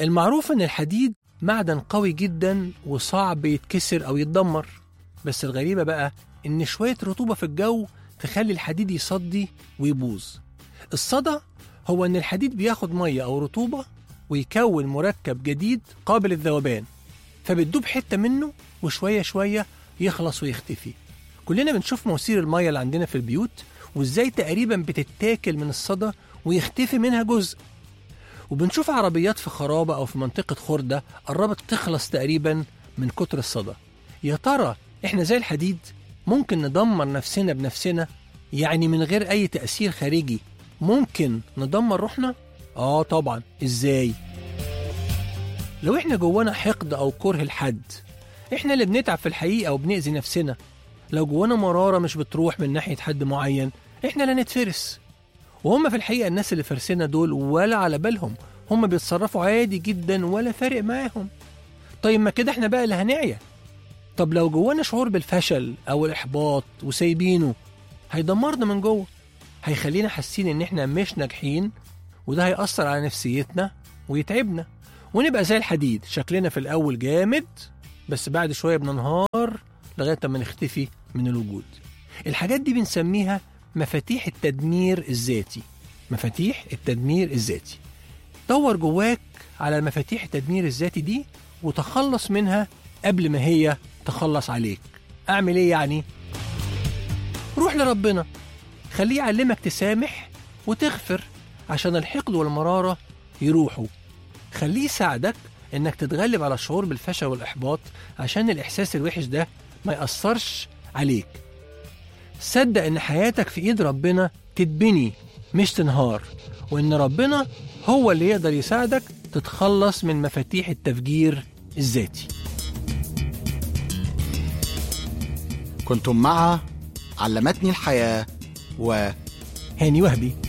المعروف إن الحديد معدن قوي جدا وصعب يتكسر أو يتدمر بس الغريبة بقى إن شوية رطوبة في الجو تخلي الحديد يصدي ويبوظ الصدى هو إن الحديد بياخد مية أو رطوبة ويكون مركب جديد قابل للذوبان فبتدوب حتة منه وشوية شوية يخلص ويختفي كلنا بنشوف مواسير المية اللي عندنا في البيوت وإزاي تقريبا بتتاكل من الصدى ويختفي منها جزء وبنشوف عربيات في خرابة أو في منطقة خردة قربت تخلص تقريبا من كتر الصدى يا ترى إحنا زي الحديد ممكن ندمر نفسنا بنفسنا يعني من غير أي تأثير خارجي ممكن ندمر روحنا؟ آه طبعا إزاي؟ لو إحنا جوانا حقد أو كره لحد إحنا اللي بنتعب في الحقيقة وبنأذي نفسنا لو جوانا مرارة مش بتروح من ناحية حد معين إحنا اللي نتفرس وهم في الحقيقة الناس اللي فرسنا دول ولا على بالهم هم بيتصرفوا عادي جدا ولا فارق معاهم طيب ما كده احنا بقى اللي هنعيا طب لو جوانا شعور بالفشل أو الإحباط وسايبينه هيدمرنا من جوه هيخلينا حاسين إن احنا مش ناجحين وده هيأثر على نفسيتنا ويتعبنا ونبقى زي الحديد شكلنا في الأول جامد بس بعد شوية بننهار لغاية ما نختفي من الوجود الحاجات دي بنسميها مفاتيح التدمير الذاتي مفاتيح التدمير الذاتي دور جواك على مفاتيح التدمير الذاتي دي وتخلص منها قبل ما هي تخلص عليك اعمل ايه يعني روح لربنا خليه يعلمك تسامح وتغفر عشان الحقد والمرارة يروحوا خليه يساعدك انك تتغلب على الشعور بالفشل والاحباط عشان الاحساس الوحش ده ما يأثرش عليك صدق ان حياتك في ايد ربنا تتبني مش تنهار وان ربنا هو اللي يقدر يساعدك تتخلص من مفاتيح التفجير الذاتي كنتم مع علمتني الحياة و هاني وهبي